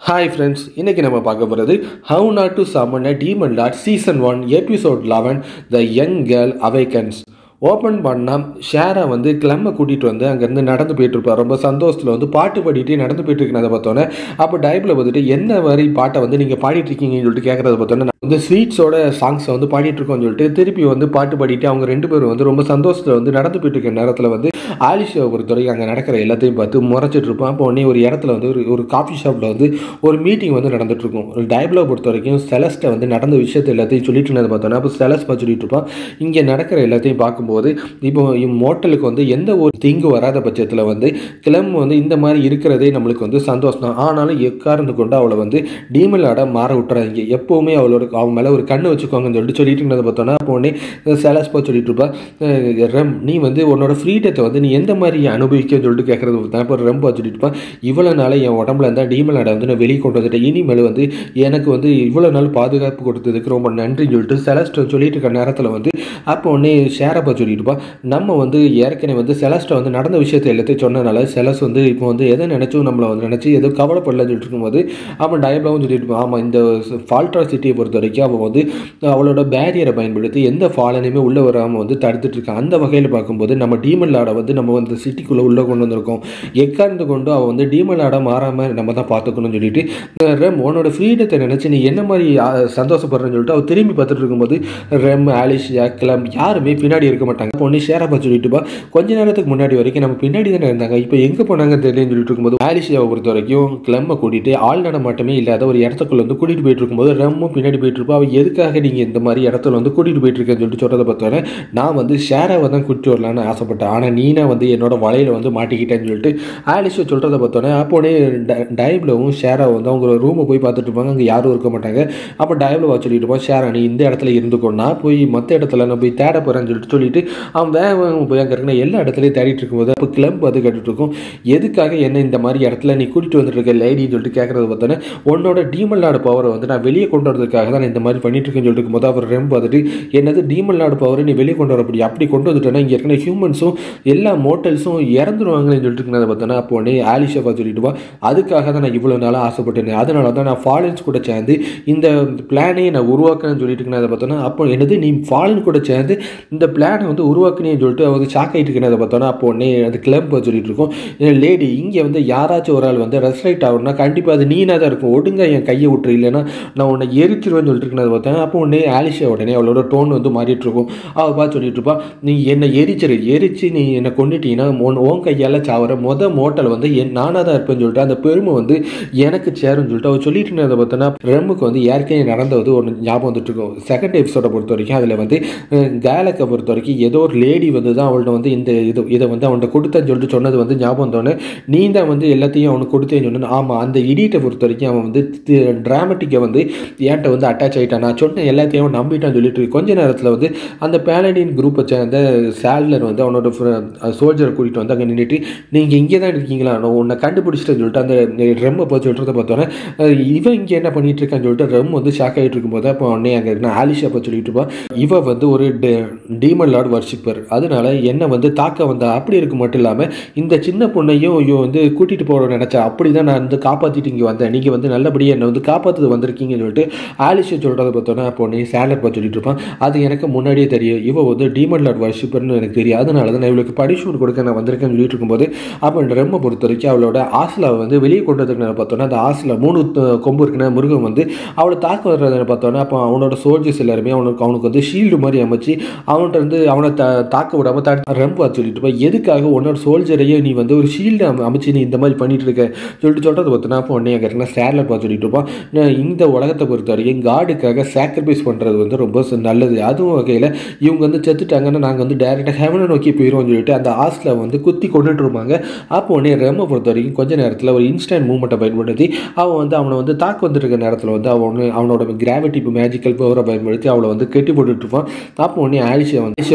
hi friends இன்றைக்கி நம்ம பார்க்க போகிறது how not to summon a demon lord season one episode eleven the young girl awakens open பண்ணால் ஷேரை வந்து கிளம்ப கூட்டிகிட்டு வந்து அங்கேருந்து நடந்து போயிட்டுருப்பார் ரொம்ப சந்தோஷத்தில் வந்து பாட்டு பாடிட்டு நடந்து போயிட்டு இருக்கிறத பார்த்தோன்னே அப்போ டைப்பில் வந்துட்டு என்ன மாதிரி பாட்டை வந்து நீங்கள் பாடிட்டு இருக்கீங்கன்னு சொல்லிட்டு கேட்குறத பார்த்தோன்னே நான் வந்து ஸ்வீட்ஸோட சாங்ஸை வந்து பாடிட்டு இருக்கோம்னு சொல்லிட்டு திருப்பி வந்து பாட்டு பாடிட்டு அவங்க ரெண்டு பேரும் வந்து ரொம்ப சந்தோஷத்தில் வந்து நடந்து போயிட்டு இருக்க நேரத்தில் வந்து ஆலிஷாவை பொறுத்தவரைக்கும் அங்கே நடக்கிற எல்லாத்தையும் பார்த்து முறைச்சிட்டு இருப்பான் அப்போ உடனே ஒரு இடத்துல வந்து ஒரு ஒரு காஃபி ஷாப்பில் வந்து ஒரு மீட்டிங் வந்து நடந்துட்டு இருக்கும் ஒரு டைப்ல பொறுத்த வரைக்கும் செலஸ்ட்டை வந்து நடந்த விஷயத்தை எல்லாத்தையும் சொல்லிட்டு இருந்தது பார்த்தோன்னா அப்போ செலஸ் பார்த்து சொல்லிட்டு இருப்பான் இங்கே நடக்கிற எல்லாத்தையும் பார்க்கும்போது இப்போ மோட்டலுக்கு வந்து எந்த ஒரு தீங்கு வராத பட்சத்தில் வந்து கிளம்பு வந்து இந்த மாதிரி இருக்கிறதே நம்மளுக்கு வந்து சந்தோஷம் தான் ஆனாலும் எக்காரணத்து கொண்டு அவளை வந்து டீமலாட மாற விட்டுறாங்க எப்போவுமே அவளோட அவன் மேலே ஒரு கண்ணு வச்சுக்கோங்கன்னு சொல்லிட்டு சொல்லிட்டு இருந்ததை பார்த்தோன்னா அப்போ உடனே செலஸ் பார்த்து சொல்லிட்டு இருப்பா அஹ் ரெம் நீ வந்து உன்னோட ஃப்ரீடத்தை வந்து நீ எந்த மாதிரி அனுபவிக்கன்னு சொல்லிட்டு கேட்குறது தான் இப்போ ரொம்ப சொல்லிட்டு இருப்பான் இவ்வளோ நாள் என் உடம்புல இருந்தால் டீமலாட வந்து நான் வெளியே கொண்டு வந்துட்டேன் இனிமேல் வந்து எனக்கு வந்து இவ்வளோ நாள் பாதுகாப்பு கொடுத்ததுக்கு ரொம்ப நன்றின்னு சொல்லிட்டு செலஸ்ட் சொல்லிட்டு இருக்க நேரத்தில் வந்து அப்போ உடனே ஷேரப்பா சொல்லிட்டு இருப்பா நம்ம வந்து ஏற்கனவே வந்து செலஸ்ட்டை வந்து நடந்த விஷயத்தை எல்லாத்தையும் சொன்னனால செலஸ் வந்து இப்போ வந்து எதை நினச்சும் நம்மளை வந்து நினச்சி எதுவும் கவலைப்படலன்னு சொல்லிட்டு இருக்கும்போது அவன் டயப்லாவும் சொல்லிட்டு இருப்பான் ஆமாம் இந்த ஃபால்ட்ரா சிட்டியை பொறுத்த வரைக்கும் அவன் வந்து அவளோட பேரியரை பயன்படுத்தி எந்த ஃபாலனையுமே உள்ளே வராமல் வந்து தடுத்துட்டு இருக்கான் அந்த வகையில் பார்க்கும்போது நம்ம டீமன் லாடை வந்து நம்ம வந்து சிட்டிக்குள்ளே உள்ளே கொண்டு வந்திருக்கோம் எக்கார்ந்து கொண்டு அவன் வந்து டீமன் லாடை மாறாமல் நம்ம தான் பார்த்துக்கணும்னு சொல்லிட்டு ரெம் உன்னோட ஃப்ரீடத்தை நினச்சி நீ என்ன மாதிரி ஆ, சந்தோஷப்படுறேன்னு சொல்லிட்டு அவள் திரும்பி பார்த்துட்டு இருக்கும்போது ரெம் ஆலிஷியா கிளம் யாருமே பின்னாடி இருக்க மாட்டாங்க பொண்ணு ஷேரப்பா சொல்லிட்டு பா கொஞ்ச நேரத்துக்கு முன்னாடி வரைக்கும் நம்ம பின்னாடி தானே இருந்தாங்க இப்போ எங்கே போனாங்க தெரியலன்னு சொல்லிட்டு இருக்கும்போது ஆலிஷியாவை பொறுத்த வரைக்கும் கிளம்ப கூட்டிட்டு ஆள் நடமாட்டமே இல்லாத ஒரு இடத்துக்குள்ள வந்து கூட்டிட்டு போயிட்டு இருக்கும்போது ரெம்மும் பின்னாடி போயிட்டு இருப்பா அவள் எதுக்காக நீங்கள் இந்த மாதிரி இடத்துல வந்து கூட்டிட்டு போயிட்டு இருக்கேன்னு சொல்லிட்டு சொல்கிறத பார்த்தோன்னே நான் வந்து ஷேராவை தான் கூட்டிட்டு வரலான்னு ஆசைப்பட்டேன் ஆனால் நீனா வந்து என்னோட வலையில வந்து மாட்டிக்கிட்டேன்னு சொல்லிட்டு ஆலிஷா சொல்கிறத பார்த்தோன்னே அப்போனே டைப்லவும் ஷேராவை வந்து அவங்க ரூமை போய் பார்த்துட்டு இருப்பாங்க அங்கே யாரும் இருக்க மாட்டாங்க அப்போ டைப்ல வா சொல்லிட்டு இருப்பான் ஷேரா நீ இந்த இடத்துல இருந்துக்கோ நான் போய் மற்ற இடத்துல நான் போய் தேட போகிறேன்னு சொல்லிட்டு சொல்லிட்டு அவன் வேக வேகமா போய் அங்கே இருக்கிற எல்லா இடத்துலையும் தேடிட்டு இருக்கும்போது அப்போ கிளம்பு அது கேட்டுட்டு இருக்கும் எதுக்காக என்ன இந்த மாதிரி இடத்துல நீ கூட்டிட்டு வந்துட்டு இருக்க லேடின்னு சொல்லிட்டு கேட்கறது பார்த்தோன்னே உன்னோட டீமல் நாடு பவரை வந்து நான் வெளியே கொண்டு வரதுக்காக தான் நான் இந்த மாதிரி பண்ணிட்டு இருக்கேன்னு சொல்லிட்டு இருக்கும்போது அவர் ரெம் பார்த்துட்டு என்னது டீமல் நாடு பவரை நீ வெளியே கொண்டு வர அப்படி அப்படி கொண்டு வந்துட்டேன்னா இங்கே இருக்கிற ஹியூமன்ஸும் எல்லா மோட்டல்ஸும் இறந்துருவாங்கன்னு சொல்லிட்டு இருக்கிறத பார்த்தோன்னா அப்போ உடனே ஆலிஷாவா சொல்லிட்டு வா அதுக்காக தான் நான் இவ்வளோ நாளாக ஆசைப்பட்டேன் அதனால தான் நான் ஃபாலன்ஸ் கூட சேர்ந்து இந்த பிளானையை நான் உருவாக்குறேன்னு சொல்லிட்டு இருக்கிறத பார்த்தோன்னா அப்போ என்னது நீ ஃபாலன் கூட சேர்ந்து இந்த பிளானை வந்து உருவாக்குனேன்னு சொல்லிட்டு அவங்க ஷாக் ஆகிட்டு இருக்கிறத பார்த்தோன்னா அப்போ உடனே அது கிளம்ப சொல்லிட்டு இருக்கோம் லேடி இங்கே வந்து யாராச்சும் ஒரு ஆள் வந்து ரெஸ்ட்ரைட் ஆகணும்னா கண்டிப்பாக அது நீனாக தான் இருக்கும் ஒடுங்க என் கையை விட்டுரு இல்லைன்னா நான் உன்னை எரிச்சிருவேன்னு சொல்லிட்டு இருக்கிறத பார்த்தேன் அப்போ உடனே ஆலிஷா உடனே அவளோட டோன் வந்து மாறிட்டு இருக்கும் அவள் பார்த்து சொல்லிட்டு இருப்பா நீ என்னை எரிச்சிரு எரிச்சு நீ என்னை கொண்டுட்டீங்கன்னா உன் உன் கையால் சாவர மொத மோட்டல் வந்து என் நானாக தான் இருப்பேன்னு சொல்லிட்டு அந்த பெருமை வந்து எனக்கு சேரும்னு சொல்லிட்டு அவள் சொல்லிட்டு இருந்ததை பார்த்தோன்னா ரெம்முக்கு வந்து ஏற்கனவே நடந்தது ஒன்று ஞாபகம் வந்துட்டு இருக்கும் செகண்ட் எபிசோட பொறுத்த வரைக்கும் அதில் வந்து கேலக்கை பொறுத்த வரைக்கும் ஏதோ ஒரு லேடி வந்து தான் அவள்கிட்ட வந்து இந்த இது இதை வந்து அவன்கிட்ட கொடுத்தேன்னு சொல்லிட்டு சொன்னது வந்து ஞாபகம் வந்தோடனே நீ தான் வந்து எல்லாத்தையும் அவனுக்கு கொடுத்தேன்னு சொன்னேன் ஆமாம் அந்த இடியட்டை பொறுத்த வரைக்கும் அவன் வந்து ட்ராமட்டிக்கை வந்து என்கிட்ட வந்து அட்டாச் ஆகிட்டான் நான் சொன்ன எல்லாத்தையும் அவன் நம்பிட்டான்னு சொல்லிட்டு கொஞ்ச நேரத்தில் வந்து அந்த பேலடின் குரூப்பை சேர்ந்த சேலர் வந்து அவனோட சோல்ஜரை கூட்டிகிட்டு வந்து அங்கே நின்றுட்டு நீங்கள் இங்கே தான் இருக்கீங்களா நான் உன்னை கண்டுபிடிச்சிட்டேன்னு சொல்லிட்டு அந்த ரெம்மை போய் சொல்கிறத பார்த்தோன்னே அஹ் இவன் இங்கே என்ன பண்ணிட்டு இருக்கான்னு சொல்லிட்டு ரெம் வந்து ஷாக் ஆகிட்டு இருக்கும்போது அப்போ உடனே அங்கே நான் ஆலிஷா போய் சொல்லிட்டு இருப்பான் இவ வந்து ஒரு டீமன் லார்ட் வர்ஷிப்பர் அதனால என்னை வந்து தாக்க வந்தா அப்படி இருக்க மட்டும் இல்லாமல் இந்த சின்ன பொண்ணையும் ஐயோ வந்து கூட்டிகிட்டு போக நினச்சா அப்படி தான் நான் வந்து காப்பாற்றிட்டு இங்கே வந்தேன் நீங்கள் வந்து நல்லபடியாக என்னை வந்து காப்பாற்றது வந்திருக்கீங்கன்னு சொல்லிட்டு ஆலிஷா சொல்கிறத பார்த்தோன்னே அப்போ உடனே சேலர் பார்த்து சொல்லிட்டு இருப்பான் அது எனக்கு முன்னாடியே தெரியும் இவ வந்து டீமன் லார்ட் வர்ஷிப்பர்னு எனக்கு தெரியும் அதனால தான் நான் இவளுக்கு படிஷூட் கொடுக்க நான் வந்திருக்கேன்னு சொல்லிட்டு இருக்கும்போது அப்போ ரெம்மை பொறுத்த வரைக்கும் அவளோட ஆசிலாவை வந்து வெளியே கொண்டு வரதுக்கு நான் பார்த்தோன்னா அந்த ஆசில மூணு த- கொம்பு இருக்குன்னா முருகன் வந்து அவளை தாக்க வர்றதை பார்த்தோன்னா அப்போ அவனோட சோல்ஜர்ஸ் எல்லாருமே அவனுக்கு அவனுக்கு வந்து ஷீல்டு மாதிரி அமைச்சு அவன்கிட்ட இருந்து அவனை த தாக்க விடாம தடுத்து ரெம்பு சொல்லிட்டு இருப்பான் எதுக்காக உன்னோட சோல்ஜரையே நீ வந்து ஒரு ஷீல்டு அமைச்சு நீ இந்த மாதிரி பண்ணிட்டு இருக்க சொல்லிட்டு சொல்கிறது பார்த்தோன்னா அப்போ உடனே அங்கே இருக்கிற சேரில் பார்த்து சொல்லிட்டு இருப்பான் நான் இந்த உலகத்தை பொறுத்த வரைக்கும் காடுக்காக சாக்ரிஃபைஸ் பண்ணுறது வந்து ரொம்ப ச- நல்லது அதுவும் வகையில் இவங்க வந்து செத்துட்டாங்கன்னா நாங்கள் வந்து டேரெக்டாக ஹெவனை நோக்கி போயிடுவோம்னு சொல்லிட்டு அந்த ஆஸ்ல வந்து குத்தி கொண்டுட்டு இருப்பாங்க அப்போ உடனே ரெம்மை பொறுத்த வரைக்கும் கொஞ்ச நேரத்தில் ஒரு இன்ஸ்டன்ட் மூமெண்ட்டை பயன்படுத்தி அவன் வந்து அவனை வந்து தாக்க வந்துட்டு இருக்க நேரத்தில் வந்து அவன் அவனோட கிராவிட்டி மேஜிக்கல் பவரை பயன்படுத்தி அவளை வந்து கெட்டி போட்டுட்டு இருப்பான் அப்போ உடனே ஆலிஷா வந்து ஆலிஷா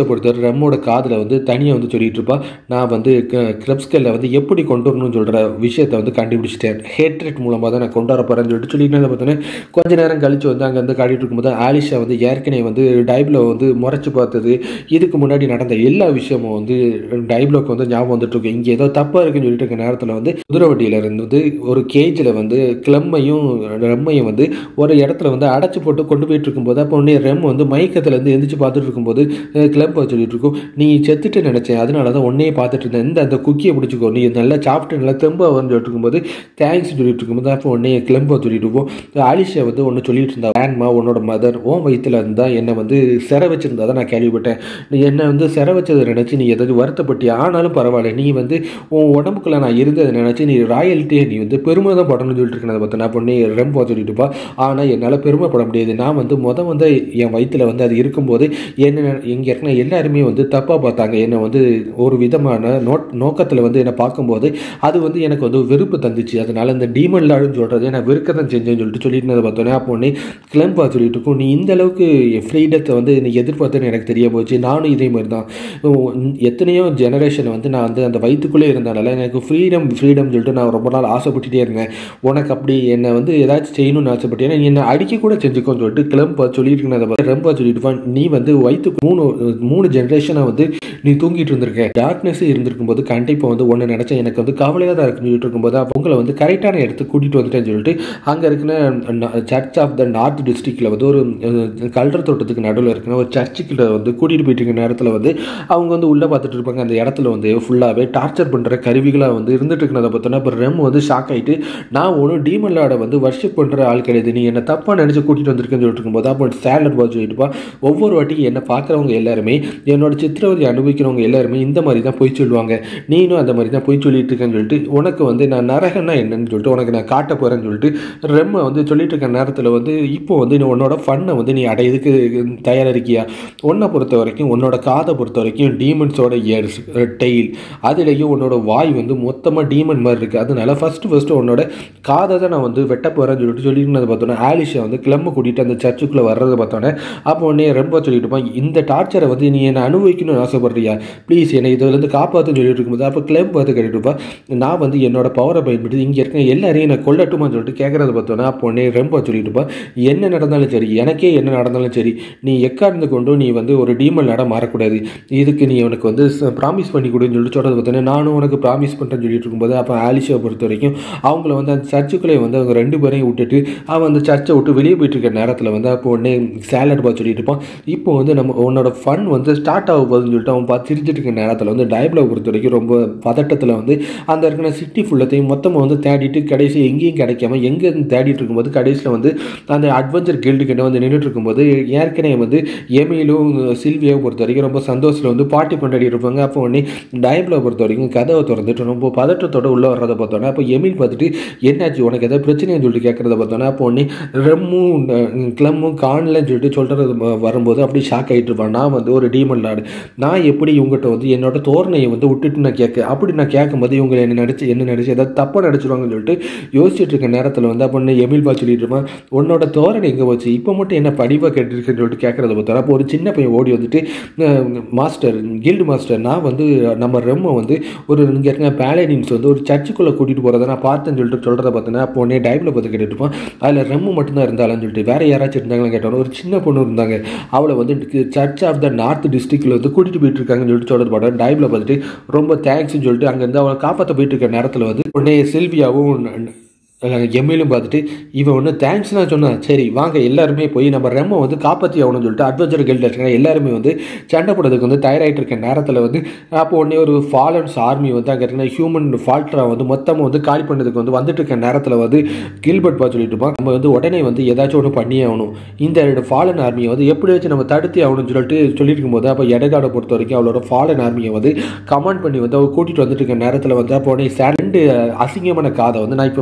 ஆலிஷா பொறுத்தவரை ரெம்மோட காதில் வந்து தனியாக வந்து சொல்லிட்டு இருப்பா நான் வந்து கிரப்ஸ்கல்ல வந்து எப்படி கொண்டு வரணும்னு சொல்கிற விஷயத்தை வந்து கண்டுபிடிச்சிட்டேன் ஹேட்ரேட் மூலமாக தான் நான் கொண்டு வர போகிறேன்னு சொல்லிட்டு சொல்லிட்டு பார்த்தோன்னே கொஞ்ச நேரம் கழிச்சு வந்து அங்கே வந்து காட்டிட்டு இருக்கும்போது ஆலிஷா வந்து ஏற்கனவே வந்து டைப்ல வந்து முறைச்சு பார்த்தது இதுக்கு முன்னாடி நடந்த எல்லா விஷயமும் வந்து டைப்லோக்கு வந்து ஞாபகம் வந்துட்டு இருக்கு இங்கே ஏதோ தப்பாக இருக்குன்னு சொல்லிட்டு இருக்க நேரத்தில் வந்து குதிரை வண்டியில இருந்து ஒரு கேஜில் வந்து கிளம்மையும் ரெம்மையும் வந்து ஒரு இடத்துல வந்து அடைச்சி போட்டு கொண்டு போயிட்டு இருக்கும்போது அப்போ உடனே ரெம் வந்து மயக்கத்துல இருந்து எந்திரிச்சு பார்த்துட்டு இருக்கும்போது கிளம்ப சொல்லிட்டு இருக்கும் நீ செத்துட்டு நினைச்சேன் அதனால தான் உன்னையே பார்த்துட்டு இருந்தேன் இந்த அந்த குக்கியை பிடிச்சிக்கோ நீ நல்லா சாப்பிட்டு நல்லா தெம்பா வந்து சொல்லிட்டு இருக்கும்போது தேங்க்ஸ் சொல்லிட்டு இருக்கும்போது அப்போ உடனே கிளம்ப சொல்லிட்டு இருப்போம் ஆலிஷா வந்து ஒன்று சொல்லிட்டு இருந்தா வேன்மா உன்னோட மதர் ஓன் வயிற்றுல இருந்தா என்னை வந்து சிறை வச்சிருந்தா தான் நான் கேள்விப்பட்டேன் நீ என்னை வந்து சிறை வச்சதை நினச்சி நீ எதாவது வருத்தப்பட்டியா ஆனாலும் பரவாயில்ல நீ வந்து உன் உடம்புக்குள்ள நான் இருந்ததை நினச்சி நீ ராயல்ட்டியை நீ வந்து பெருமை தான் படணும்னு சொல்லிட்டு இருக்கேன் அதை பார்த்தா பொண்ணு ரொம்ப சொல்லிட்டுப்பா ஆனால் என்னால் பெருமைப்பட முடியாது நான் வந்து முத வந்து என் வயிற்றுல வந்து அது இருக்கும்போது என்ன இங்கே இருக்கிற எல்லாருமே வந்து தப்பாக பார்த்தாங்க என்னை வந்து ஒரு விதமான நோட் நோக்கத்தில் வந்து என்னை பார்க்கும்போது அது வந்து எனக்கு வந்து வெறுப்பு தந்துச்சு அதனால இந்த டீமன் லாடுன்னு சொல்கிறது நான் வெறுக்க தான் செஞ்சேன்னு சொல்லிட்டு சொல்லிட்டு பார்த்தோன்னே அப்போ உடனே கிளம்பா சொல்லிட்டு இருக்கும் நீ இந்த அளவுக்கு ஃப்ரீடத்தை வந்து நீ எதிர்பார்த்தேன்னு எனக்கு தெரிய போச்சு நானும் இதே மாதிரி தான் உம், எத்தனையோ ஜெனரேஷன் வந்து நான் வந்து அந்த வயிற்றுக்குள்ளே இருந்தனால எனக்கு ஃப்ரீடம் ஃப்ரீடம் சொல்லிட்டு நான் ரொம்ப நாள் ஆசைப்பட்டுட்டே இருந்தேன் உனக்கு அப்படி என்னை வந்து ஏதாச்சும் செய்யணும்னு ஆசைப்பட்டேன் நீ என்னை அடிக்க கூட செஞ்சுக்கோன்னு சொல்லிட்டு கிளம்ப சொல்லிட்டு இருந்ததை பார்த்து ரொம்ப சொல்லிட்டு வா, நீ வந்து வயிற்றுக்கு மூணு மூணு ஜென்ரேஷனாக வந்து நீ தூங்கிட்டு இருந்திருக்க டார்க்னஸ் இருந்திருக்கும் போது கண்டிப்பாக வந்து ஒன்று நினச்சேன் எனக்கு வந்து கவலையாக தான் இருக்குன்னு சொல்லிட்டு இருக்கும்போது அப்ப உங்களை வந்து கரெக்டான இடத்துக்கு கூட்டிகிட்டு வந்துட்டேன்னு சொல்லிட்டு அங்கே இருக்கிற சர்ச் ஆஃப் த நார்த் டிஸ்ட்ரிக்டில் வந்து ஒரு அஹ், கல்றர் தோட்டத்துக்கு நடுவில் இருக்கிற ஒரு சர்ச்சுக்கிட்ட வந்து கூட்டிகிட்டு போயிட்டு இருக்க நேரத்தில் வந்து அவங்க வந்து உள்ளே பார்த்துட்டு இருப்பாங்க அந்த இடத்துல வந்து ஃபுல்லாகவே டார்ச்சர் பண்ணுற கருவிகளாக வந்து இருந்துட்டு இருக்கிறத பார்த்தோன்னா இப்போ ரெம் வந்து ஷாக் ஆகிட்டு நான் ஒன்றும் டீமன் லாடை வந்து வர்ஷிப் பண்ணுற ஆள் கிடையாது நீ என்னை தப்பாக நினச்சி கூட்டிகிட்டு வந்திருக்கேன்னு சொல்லிட்டு இருக்கும்போது அப்போ சேலட் பால் சொல்லிட்டுப்பா ஒவ்வொரு வாட்டியும் என்னை பார்க்குறவங்க எல்லாருமே என்னோட சித்திரவதை அனுபவிக்கிறவங்க எல்லாருமே இந்த மாதிரி தான் போய் சொல்லுவாங்க நீனும் அந்த மாதிரி தான் போய் சொல்லிட்டு இருக்கேன்னு சொல்லிட்டு உனக்கு வந்து நான் நரகன்னா என்னன்னு சொல்லிட்டு உனக்கு நான் காட்ட போகிறேன்னு சொல்லிட்டு ரெம்ம வந்து சொல்லிட்டு இருக்க நேரத்தில் வந்து இப்போ வந்து நீ உன்னோட ஃபன்னை வந்து நீ அடையதுக்கு தயாராக இருக்கியா உன்னை பொறுத்த வரைக்கும் உன்னோட காதை பொறுத்த வரைக்கும் டீமன்ஸோட இயர்ஸ் டெய்ல் அதுலேயும் உன்னோட வாய் வந்து மொத்தமாக டீமன் மாதிரி இருக்குது அதனால ஃபஸ்ட்டு ஃபஸ்ட்டு உன்னோட காதை தான் நான் வந்து வெட்ட போகிறேன்னு சொல்லிட்டு சொல்லியிருந்தது பார்த்தோன்னே ஆலிஷா வந்து கிளம்ப கூட்டிகிட்டு அந்த சர்ச்சுக்குள்ளே வர்றதை பார்த்தோன்னே அப்போ உடனே ரொம்ப சொல்லிட்டு இருப்பான் இந்த டார்ச்சரை வந்து நீ என்னை அனுபவிக்கணும்னு ஆசைப்படுறியா ப்ளீஸ் என்னை இதுலேருந்து காப்பாற்றுன்னு சொல்லிட்டு இருக்கும்போது அப்போ கிளம்ப பார்த்து கேட்டுட்டு இருப்பா நான் வந்து என்னோட பவரை பயன்படுத்தி இங்கே இருக்க எல்லாரையும் நான் கொல்லட்டுமான்னு சொல்லிட்டு கேட்குறத பார்த்தோன்னே அப்போ உடனே ரொம்ப சொல்லிட்டு இருப்பா என்ன நடந்தாலும் சரி எனக்கே என்ன நடந்தாலும் சரி நீ எக்கார்ந்து கொண்டும் நீ வந்து ஒரு டீமல் நட மாறக்கூடாது இதுக்கு நீ உனக்கு வந்து ப்ராமிஸ் பண்ணி கொடுன்னு சொல்லிட்டு சொல்கிறது பார்த்தோன்னே நானும் உனக்கு ப்ராமிஸ் பண்ணுறேன்னு சொல்லிட்டு இருக்கும்போது அப்போ ஆலிஷாவை பொறுத்த வரைக்கும் அவங்கள வந்து அந்த சர்ச்சுக்குள்ளே வந்து அவங்க ரெண்டு பேரையும் விட்டுட்டு அவன் அந்த சர்ச்சை விட்டு வெளியே போயிட்டு இருக்க நேரத்தில் வந்து அப்போ உடனே சேலட் பா சொல்லிட்டு இருப்பான் இப்போ வந்து நம்ம உன்னோட ஃபன் வந்து ஸ்டார்ட் ஆக போகுதுன்னு சொல்லிட்டு அவன் பார்த்து சிரிச்சிட்டு இருக்க நேரத்தில் வந்து டைப்ல பொறுத்த வரைக்கும் ரொம்ப பதட்டத்தில் வந்து அந்த இருக்கிற சிட்டி ஃபுல்லத்தையும் மொத்தமாக வந்து தேடிட்டு கடைசி எங்கேயும் கிடைக்காம எங்கே இருந்து தேடிட்டு இருக்கும்போது கடைசியில் வந்து அந்த அட்வென்ச்சர் கில்டு கிட்ட வந்து நின்றுட்டு இருக்கும்போது ஏற்கனவே வந்து எமிலும் சில்வியாவை பொறுத்த வரைக்கும் ரொம்ப சந்தோஷத்தில் வந்து பாட்டி கொண்டாடி இருப்பாங்க அப்போ உடனே டைப்ல பொறுத்த வரைக்கும் கதவை திறந்துட்டு ரொம்ப பதட்டத்தோட உள்ளே வர்றதை பார்த்தோன்னே அப்போ எமில் பார்த்துட்டு என்னாச்சு உனக்கு ஏதாவது பிரச்சனைன்னு சொல்லிட்டு கேட்குறத பார்த்தோன்னே அப்போ உடனே ரெம்மும் கிளம்மும் காணலன்னு சொல்லிட்டு சொல்கிறது வரும்போது அப்படியே ஷாக் ஆகிட்டு இருப்பான் நான் வந்து ஒரு டீமன் நாடு நான் எப்படி இவங்ககிட்ட வந்து என்னோட தோரணையை வந்து விட்டுட்டு நான் கேட்க அப்படி நான் கேட்கும்போது இவங்க என்ன நடிச்சு என்ன நடிச்சு ஏதாவது தப்பாக நடிச்சிருவாங்கன்னு சொல்லிட்டு யோசிச்சுட்டு இருக்க நேரத்தில் வந்து அப்போ உடனே எமில் பா சொல்லிட்டு இருப்பான் உன்னோட தோரணை எங்கே போச்சு இப்போ மட்டும் என்ன படிவாக கேட்டுருக்குன்னு சொல்லிட்டு கேட்குறத பார்த்தா அப்போ ஒரு சின்ன பையன் ஓடி வந்துட்டு அஹ், மாஸ்டர் கில்டு மாஸ்டர் நான் வந்து நம்ம ரெம்மை வந்து ஒரு இங்கே இருக்க பேலடின்ஸ் வந்து ஒரு சர்ச்சுக்குள்ளே கூட்டிகிட்டு போகிறத நான் பார்த்தேன்னு சொல்லிட்டு சொல்கிறத பார்த்தேன்னா அப்போ உடனே டைப்பில் பார்த்து கேட்டுட்டு இருப்பான் அதில் ரெம்மு மட்டும்தான் இருந்தாலும் சொல்லிட்டு வேற யாராச்சும் இருந்தாங்களான்னு கேட்டோம் ஒரு சின்ன பொண்ணு இருந்தாங்க அவளை வந்து சர்ச் ஆஃப் த நார்த் டிஸ்ட்ரிக்டில் வந்து கூட்டிகிட்டு போயிட்டு இருக்காங்கன்னு சொல்லிட்டு சொல்கிறது பாடம் டைப்பில் பார்த்துட்டு ரொம்ப தேங்க்ஸ்னு சொல்லிட்டு அங்கேருந்து அவளை காப்பாற்ற போயிட்டு இருக்க நேரத்தில் வந்து உடனே செல்வியாவும் எம்எலும் பார்த்துட்டு இவன் ஒன்று தேங்க்ஸ் நான் சொன்னான் சரி வாங்க எல்லாருமே போய் நம்ம ரெம்மை வந்து காப்பாற்றி ஆகணும்னு சொல்லிட்டு அட்வென்ச்சர் கில்டில் இருக்கிற எல்லாருமே வந்து சண்டை போடுறதுக்கு வந்து தயாராகிட்டு இருக்க நேரத்தில் வந்து அப்போ உடனே ஒரு ஃபாலன்ஸ் ஆர்மி வந்து அங்கே இருக்கிற ஹியூமன் ஃபால்ட்ரா வந்து மொத்தமாக வந்து காலி பண்ணதுக்கு வந்து வந்துட்டு இருக்க நேரத்தில் வந்து கில்பர்ட் பா சொல்லிட்டு இருப்பான் நம்ம வந்து உடனே வந்து ஏதாச்சும் ஒன்று பண்ணியே ஆகணும் இந்த ரெண்டு ஃபாலன் ஆர்மியை வந்து எப்படி வச்சு நம்ம தடுத்து ஆகணும்னு சொல்லிட்டு சொல்லியிருக்கும் போது அப்போ எடகாடை பொறுத்த வரைக்கும் அவளோட ஃபாலன் ஆர்மியை வந்து கமாண்ட் பண்ணி வந்து அவள் கூட்டிகிட்டு வந்துட்டு இருக்க நேரத்தில் வந்து அப்போ உடனே ரெண்டு அசிங்கமான காதை வந்து நான் இப்போ வெட்டி எடுக்க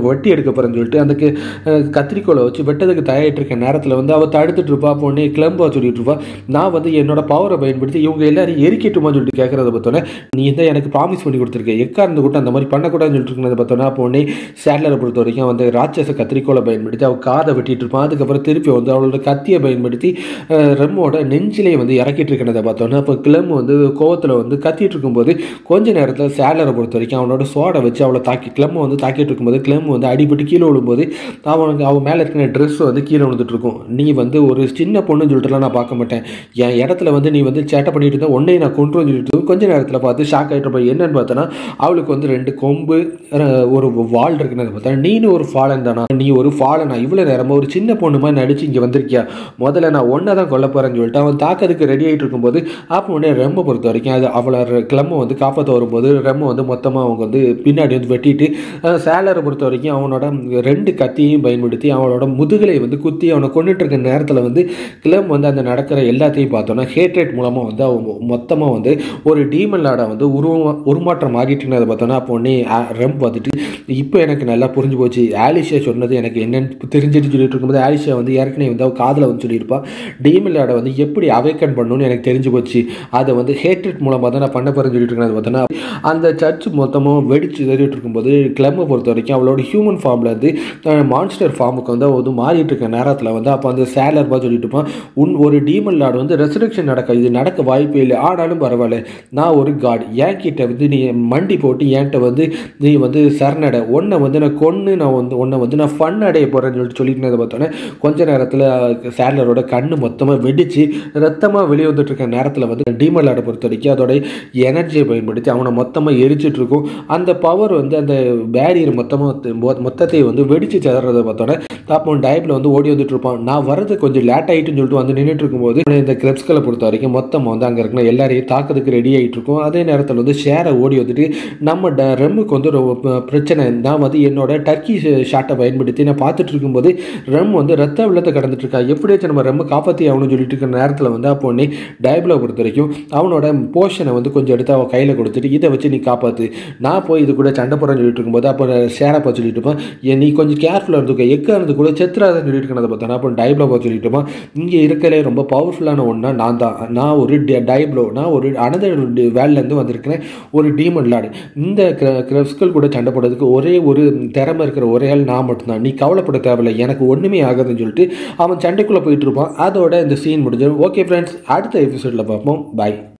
வைக்க போகிறேன்னு சொல்லிட்டு அந்த கு- அஹ் கத்திரிக்கோலை வச்சு வெட்டதுக்கு தயாரிட்டு இருக்க நேரத்தில் வந்து அவள் தடுத்துட்டு இருப்பா அப்போ உடனே கிளம்பா சொல்லிட்டு இருப்பா நான் வந்து என்னோட பவரை பயன்படுத்தி இவங்க எல்லாரையும் எரிக்கட்டுமான்னு சொல்லிட்டு கேட்கறத பார்த்தோன்னே நீ தான் எனக்கு ப்ராமிஸ் பண்ணி கொடுத்துருக்க எக்கார்ந்து கூட அந்த மாதிரி பண்ணக்கூடாதுன்னு சொல்லிட்டு இருக்கிறத பார்த்தோன்னா அப்போ உடனே சேட்லரை பொறுத்த வரைக்கும் வந்து ராட்சச கத்திரிக்கோலை பயன்படுத்தி அவள் காதை வெட்டிட்டு இருப்பான் அதுக்கப்புறம் திருப்பி வந்து அவளோட கத்தியை பயன்படுத்தி அஹ், ரெம்மோட நெஞ்சிலே வந்து இறக்கிட்டு இருக்கிறத பார்த்தோன்னா அப்போ கிளம்பு வந்து கோவத்தில் வந்து கத்திட்டு இருக்கும்போது கொஞ்ச நேரத்தில் சேட்லரை பொறுத்த வரைக்கும் அவனோட சோடை வச்சு அவளை தாக்கி கிளம்பு வந்து தாக்கிட்டு இருக்கும்போது கிளம்பு வந்து அடிபட்டு கீழே விழும்போது அவனுக்கு அவன் மேலே இருக்கிற ட்ரெஸ் வந்து கீழே விழுந்துட்டு இருக்கும் நீ வந்து ஒரு சின்ன பொண்ணுன்னு சொல்லிட்டுலாம் நான் பார்க்க மாட்டேன் என் இடத்துல வந்து நீ வந்து சேட்டை பண்ணிட்டு இருந்தா உன்னை நான் கொண்டு வந்து சொல்லிட்டு கொஞ்ச நேரத்தில் பார்த்து ஷாக் ஆகிட்டு போய் என்னன்னு பார்த்தோன்னா அவளுக்கு வந்து ரெண்டு கொம்பு அஹ், ஒரு வால் இருக்குன்னு பார்த்தா நீனு ஒரு ஃபாலன் தானா நீ ஒரு ஃபாலனா இவ்வளோ நேரமா ஒரு சின்ன பொண்ணு மாதிரி நடிச்சு இங்கே வந்திருக்கியா முதல்ல நான் ஒன்றை தான் கொல்ல போறேன்னு சொல்லிட்டு அவன் தாக்கிறதுக்கு ரெடி ஆகிட்டு இருக்கும்போது அப்போ உடனே ரெம்ப பொறுத்த வரைக்கும் அது அவளை கிளம்ப வந்து காப்பாற்ற வரும்போது ரெம்ம வந்து மொத்தமாக அவங்க வந்து பின்னாடி வந்து வெட்டிட்டு சேலரை பொறுத்த வரைக்கும் அவனோட ரெண்டு கத்தியையும் பயன்படுத்தி அவனோட முதுகலை வந்து குத்தி அவனை கொண்டுட்டு இருக்க நேரத்தில் வந்து கிளம் வந்து அந்த நடக்கிற எல்லாத்தையும் பார்த்தோன்னா ஹேட்ரேட் மூலமாக வந்து அவன் மொத்தமாக வந்து ஒரு டீமன் லாடை வந்து உருவம் உருமாற்றம் ஆகிட்டு அதை பார்த்தோன்னா அப்போ உடனே ரெம் பார்த்துட்டு இப்போ எனக்கு நல்லா புரிஞ்சு போச்சு ஆலிஷியா சொன்னது எனக்கு என்னன்னு தெரிஞ்சுட்டு சொல்லிட்டு இருக்கும்போது ஆலிஷியா வந்து ஏற்கனவே வந்து அவள் காதில் வந்து சொல்லியிருப்பா டீமன் லாடை வந்து எப்படி அவேக்கன் பண்ணணும்னு எனக்கு தெரிஞ்சு போச்சு அதை வந்து ஹேட்ரேட் மூலமாக தான் நான் பண்ண போகிறேன்னு சொல்லிட்டு இருக்கேன் பார்த்தோன்னா அந்த சர்ச் மொத்தமும் வெடிச்சு ஏறிட்டு இருக்கும்போது கிளம்பை பொறுத்த வரைக்கும் அவளோட ஹியூமன் ஃபார்ம்ல இருந்து மான்ஸ்டர் ஃபார்முக்கு வந்து அவ வந்து மாறிட்டு இருக்க நேரத்தில் வந்து அப்போ அந்த சேலர் பா சொல்லிட்டு இருப்பான் உன் ஒரு டீமன் லார்டு வந்து ரெசரக்ஷன் நடக்க இது நடக்க வாய்ப்பே இல்லை ஆனாலும் பரவாயில்ல நான் ஒரு காட் என்கிட்ட வந்து நீ மண்டி போட்டு என்கிட்ட வந்து நீ வந்து சரணடை உன்னை வந்து நான் கொன்று நான் வந்து உன்னை வந்து நான் ஃபன் அடைய போகிறேன்னு சொல்லிட்டு சொல்லிட்டு இருந்ததை பார்த்தோன்னே கொஞ்ச நேரத்தில் சேலரோட கண்ணு மொத்தமாக வெடிச்சு ரத்தமாக வெளியே வந்துட்டு இருக்க நேரத்தில் வந்து டீமன் லார்டை பொறுத்த வரைக்கும் அதோட எனர்ஜியை பயன்படுத்தி அவனை மொத்தமாக எரிச்சிட்டு இருக்கும் அந்த பவர் வந்து அந்த பேரியர் மொத்தமாக மொத்தத்தை வந்து வெடிச்சு செதறதை பார்த்தோன்னே அப்போ டைப்பில் வந்து ஓடி வந்துட்டு இருப்பான் நான் வரது கொஞ்சம் லேட் ஆகிட்டுன்னு சொல்லிட்டு வந்து நின்றுட்டு இருக்கும்போது இந்த கிரெப்ஸ்களை பொறுத்த வரைக்கும் மொத்தமாக வந்து அங்கே இருக்கிற எல்லாரையும் தாக்கிறதுக்கு ரெடி ஆகிட்டு இருக்கும் அதே நேரத்தில் வந்து ஷேரை ஓடி வந்துட்டு நம்ம ட ரெம்முக்கு வந்து ஒரு ப- பிரச்சனை நான் வந்து என்னோட டர்க்கி ஷாட்டை பயன்படுத்தி நான் பார்த்துட்டு இருக்கும்போது ரெம் வந்து ரத்த வெள்ளத்தை கடந்துட்டு இருக்கா எப்படியாச்சும் நம்ம ரெம்ம காப்பாற்றி ஆகணும்னு சொல்லிட்டு இருக்கிற நேரத்தில் வந்து அப்போ உடனே டைபிளை பொறுத்த வரைக்கும் அவனோட போர்ஷனை வந்து கொஞ்சம் எடுத்து அவன் கையில் கொடுத்துட்டு இதை வச்சு நீ காப்பாற்று நான் போய் இது கூட சண்டை போகிறேன்னு சொல்லிட்டு இருக்கும்போது அப்போ ஷேரப்பா சொல்லிட்டு இருப்பான் "ஏன் நீ கொஞ்சம் கேர்ஃபுல்லாக இருந்துக்க எக்கா இருந்து கூட செத்துறாதன்னு சொல்லிட்டு இருக்கிறத பார்த்தா அப்போ டைப்ளோ பார்த்து சொல்லிட்டு இருப்பான் இங்கே இருக்கலே ரொம்ப பவர்ஃபுல்லான ஒன்றா நான் தான் நான் ஒரு டைப்ளோ நான் ஒரு அனதர் வேல்லேருந்து வந்திருக்கிறேன் ஒரு டீமன் லார்டு இந்த கிரஸ்கள் கூட சண்டை போடுறதுக்கு ஒரே ஒரு திறமை இருக்கிற ஒரே ஆள் நான் மட்டும்தான் நீ கவலைப்பட தேவையில்லை எனக்கு ஒன்றுமே ஆகாதுன்னு சொல்லிட்டு அவன் சண்டைக்குள்ளே போயிட்டு இருப்பான் அதோட இந்த சீன் முடிஞ்சிடும் ஓகே ஃப்ரெண்ட்ஸ் அடுத்த எபிசோடில் பார்ப்போம் பாய்